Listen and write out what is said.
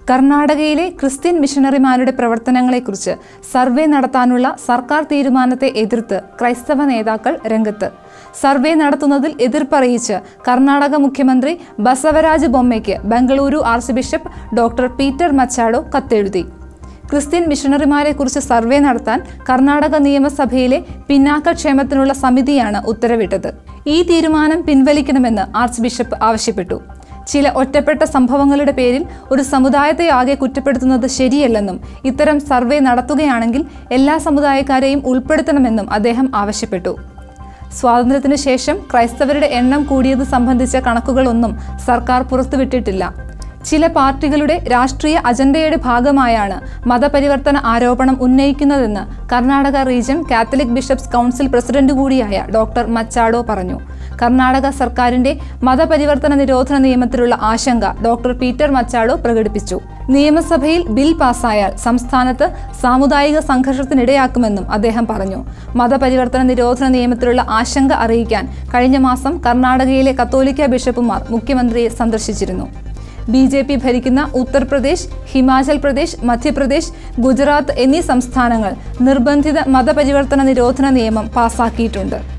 കർണാടകയിലെ ക്രിസ്ത്യൻ മിഷണറിമാരുടെ പ്രവർത്തനങ്ങളെക്കുറിച്ച് സർവേ നടത്താനുള്ള സർക്കാർ തീരുമാനത്തെ എതിർത്ത് ക്രൈസ്തവ നേതാക്കൾ രംഗത്ത് സർവേ നടത്തുന്നതിൽ എതിർപ്പറിയിച്ച് കർണാടക മുഖ്യമന്ത്രി ബസവരാജ് ബൊമ്മയ്ക്ക് Bengaluru archbishop doctor Peter Machado കത്തെഴുതി ക്രിസ്ത്യൻ മിഷണറിമാരെക്കുറിച്ച് സർവേ നടത്താൻ കർണാടക നിയമസഭയിലെ പിന്നാക്കക്ഷേമത്തിനുള്ള സമിതിയാണ് ഉത്തരവിട്ടത് ഈ തീരുമാനം പിൻവലിക്കണമെന്ന് ആർച്ച് ബിഷപ്പ് ആവശ്യപ്പെട്ടു ചില ഒറ്റപ്പെട്ട സംഭവങ്ങളുടെ പേരിൽ ഒരു സമുദായത്തെ ആകെ കുറ്റപ്പെടുത്തുന്നത് ശരിയല്ലെന്നും ഇത്തരം സർവേ നടത്തുകയാണെങ്കിൽ എല്ലാ സമുദായക്കാരെയും ഉൾപ്പെടുത്തണമെന്നും അദ്ദേഹം ആവശ്യപ്പെട്ടു സ്വാതന്ത്ര്യത്തിനു ശേഷം ക്രൈസ്തവരുടെ എണ്ണം കൂടിയത് സംബന്ധിച്ച കണക്കുകളൊന്നും സർക്കാർ പുറത്തുവിട്ടിട്ടില്ല ചില പാർട്ടികളുടെ രാഷ്ട്രീയ അജണ്ടയുടെ ഭാഗമായാണ് മതപരിവർത്തന ആരോപണം ഉന്നയിക്കുന്നതെന്ന് Karnataka region Catholic bishops council president കൂടിയായ ഡോക്ടർ മച്ചാഡോ പറഞ്ഞു കർണാടക സർക്കാരിന്റെ മതപരിവർത്തന നിരോധന നിയമത്തിലുള്ള ആശങ്ക ഡോക്ടർ പീറ്റർ മച്ചാഡോ പ്രകടിപ്പിച്ചു നിയമസഭയിൽ ബിൽ പാസ്സായാൽ സംസ്ഥാനത്ത് സാമുദായിക സംഘർഷത്തിനിടയാക്കുമെന്നും അദ്ദേഹം പറഞ്ഞു മതപരിവർത്തന നിരോധന നിയമത്തിലുള്ള ആശങ്ക അറിയിക്കാൻ കഴിഞ്ഞ മാസം കർണാടകയിലെ കത്തോലിക്ക ബിഷപ്പുമാർ മുഖ്യമന്ത്രിയെ സന്ദർശിച്ചിരുന്നു ബി ജെ പി ഭരിക്കുന്ന ഉത്തർപ്രദേശ് ഹിമാചൽ പ്രദേശ് മധ്യപ്രദേശ് ഗുജറാത്ത് എന്നീ സംസ്ഥാനങ്ങൾ നിർബന്ധിത മതപരിവർത്തന നിരോധന നിയമം പാസാക്കിയിട്ടുണ്ട്